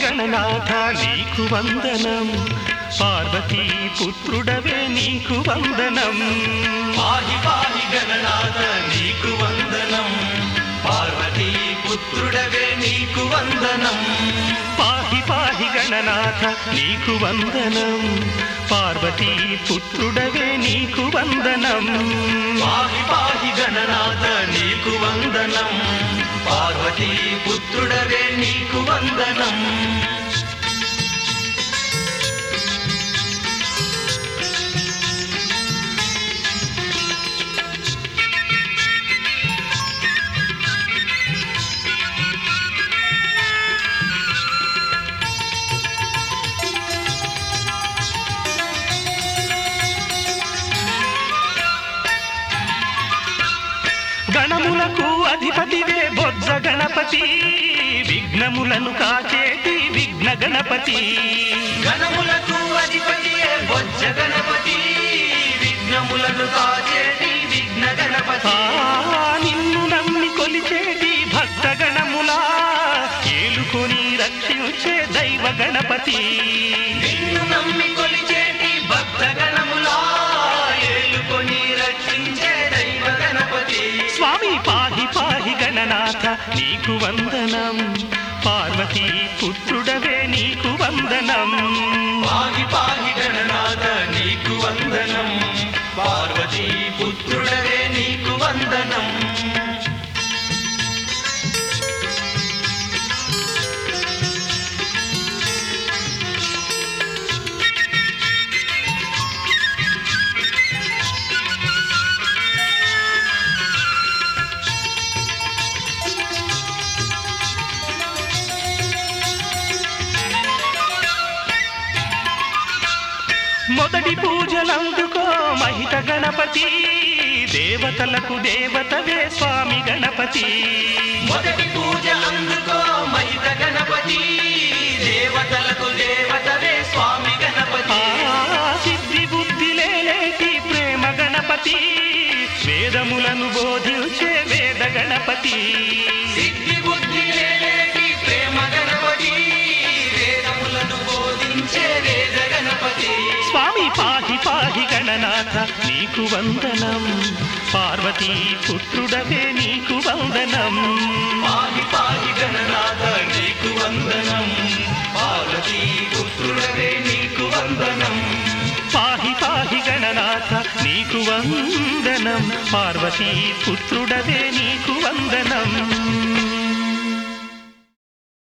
గణనాథ నీకు వందనం పార్వతీ పుత్రుడవే నీకు వందనం పాహి పాహి గణనాథ నీకు వందనం పార్వతీ పుత్రుడవే నీకు వందనం పాహి పాహి గణనాథ నీకు వందనం పార్వతీ పుత్రుడవే నీకు వందనం పాహి పాహి గణనాథ నీకు వందనం పార్వతీ పుత్రుడవే నీకు వందనం గణములకు అధిపతివే బొజ్జ గణపతి విఘ్నములను కాచేటి విఘ్న గణపతి గణములకు అధిపతియే బొజ్జ గణపతి విఘ్నములను కాచేటి విఘ్న గణపతి ఆ నిన్ను నమ్మి కొలిచేటి భక్త గణములా ఏలుకొని రక్షించే దైవ గణపతి నిన్ను నమ్మి కొలిచేటి భక్త గణములా ఏలుకొని రక్షించే దైవ గణపతి స్వామి పాహి పాహి గణనాథ నీకు వందనం పార్వతీ పుత్రుడవే నీకు వందనం పాహి పాహి గణనాథ నీకు వందనం పార్వతీ పుత్రుడవే నీకు వందనం మొదటి పూజలందుకో మహిత గణపతి దేవతలకు దేవతవే స్వామి గణపతి మొదటి పూజ అందుకో మహిత గణపతి దేవతలకు దేవతవే స్వామి గణపతి ఆ సిద్ధి బుద్ధి లేలేటి ప్రేమ గణపతి వేదములను బోధించే వేద గణపతి సిద్ధి బుద్ధి లేలేటి ప్రేమ గణపతి వేదములను బోధించే వేద గణపతి స్వామి పాహి పాహి గణనాథ నీకు వందనం పార్వతీ పుత్రుడవే నీకు వందనం పాహి పాహి గణనాథ నీకు వందనం పార్వతీ పుత్రుడవే నీకు వందనం పాహి పాహి గణనాథ నీకు వందనం పార్వతీ పుత్రుడవే నీకు వందనం